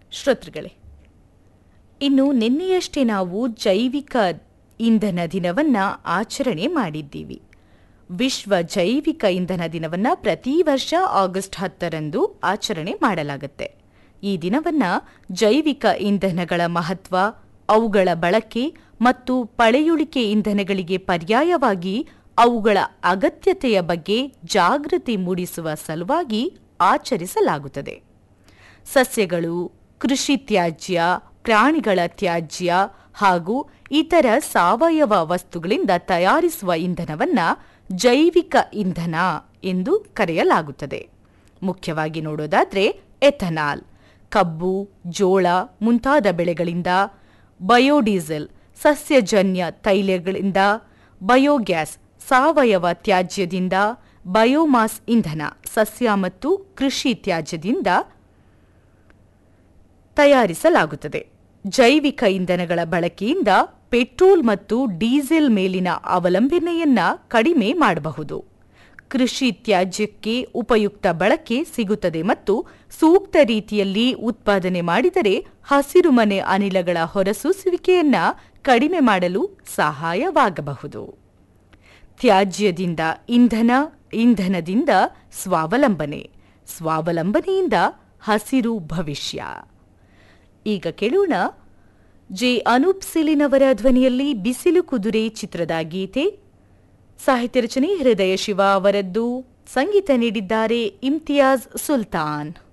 ಶ್ರೋತೃಗಳೇ ಇನ್ನು ನಿನ್ನೆಯಷ್ಟೇ ನಾವು ಜೈವಿಕ ಇಂಧನ ದಿನವನ್ನ ಆಚರಣೆ ಮಾಡಿದ್ದೀವಿ ವಿಶ್ವ ಜೈವಿಕ ಇಂಧನ ದಿನವನ್ನ ಪ್ರತಿ ವರ್ಷ ಆಗಸ್ಟ್ ಹತ್ತರಂದು ಆಚರಣೆ ಮಾಡಲಾಗುತ್ತೆ ಈ ದಿನವನ್ನ ಜೈವಿಕ ಇಂಧನಗಳ ಮಹತ್ವ ಅವುಗಳ ಬಳಕೆ ಮತ್ತು ಪಳೆಯುಳಿಕೆ ಇಂಧನಗಳಿಗೆ ಪರ್ಯಾಯವಾಗಿ ಅವುಗಳ ಅಗತ್ಯತೆಯ ಬಗ್ಗೆ ಜಾಗೃತಿ ಮೂಡಿಸುವ ಸಲುವಾಗಿ ಆಚರಿಸಲಾಗುತ್ತದೆ ಸಸ್ಯಗಳು ಕೃಷಿ ತ್ಯಾಜ್ಯ ಪ್ರಾಣಿಗಳ ತ್ಯಾಜ್ಯ ಹಾಗೂ ಇತರ ಸಾವಯವ ವಸ್ತುಗಳಿಂದ ತಯಾರಿಸುವ ಇಂಧನವನ್ನ ಜೈವಿಕ ಇಂಧನ ಎಂದು ಕರೆಯಲಾಗುತ್ತದೆ ಮುಖ್ಯವಾಗಿ ನೋಡೋದಾದ್ರೆ ಎಥನಾಲ್ ಕಬ್ಬು ಜೋಳ ಮುಂತಾದ ಬೆಳೆಗಳಿಂದ ಬಯೋಡೀಸೆಲ್ ಸಸ್ಯಜನ್ಯ ತೈಲಗಳಿಂದ ಬಯೋಗ್ಯಾಸ್ ಸಾವಯವ ತ್ಯಾಜ್ಯದಿಂದ ಬಯೋಮಾಸ್ ಇಂಧನ ಸಸ್ಯ ಮತ್ತು ಕೃಷಿ ತ್ಯಾಜ್ಯದಿಂದ ತಯಾರಿಸಲಾಗುತ್ತದೆ ಜೈವಿಕ ಇಂಧನಗಳ ಬಳಕೆಯಿಂದ ಪೆಟ್ರೋಲ್ ಮತ್ತು ಡೀಸೆಲ್ ಮೇಲಿನ ಅವಲಂಬನೆಯನ್ನ ಕಡಿಮೆ ಮಾಡಬಹುದು ಕೃಷಿ ತ್ಯಾಜ್ಯಕ್ಕೆ ಉಪಯುಕ್ತ ಬಳಕೆ ಸಿಗುತ್ತದೆ ಮತ್ತು ಸೂಕ್ತ ರೀತಿಯಲ್ಲಿ ಉತ್ಪಾದನೆ ಮಾಡಿದರೆ ಹಸಿರುಮನೆ ಅನಿಲಗಳ ಹೊರಸೂಸುವಿಕೆಯನ್ನ ಕಡಿಮೆ ಮಾಡಲು ಸಹಾಯವಾಗಬಹುದು ತ್ಯಾಜ್ಯದಿಂದ ಇಂಧನ ಇಂಧನದಿಂದ ಸ್ವಾವಲಂಬನೆ ಸ್ವಾವಲಂಬನೆಯಿಂದ ಹಸಿರು ಭವಿಷ್ಯ ಈಗ ಕೇಳೋಣ ಜೆ ಅನೂಪ್ ಸಿಲಿನವರ ಧ್ವನಿಯಲ್ಲಿ ಬಿಸಿಲು ಕುದುರೆ ಚಿತ್ರದ ಗೀತೆ ಸಾಹಿತ್ಯ ರಚನೆ ಹೃದಯ ಶಿವ ಅವರದ್ದು ಸಂಗೀತ ನೀಡಿದ್ದಾರೆ ಇಮ್ತಿಯಾಜ್ ಸುಲ್ತಾನ್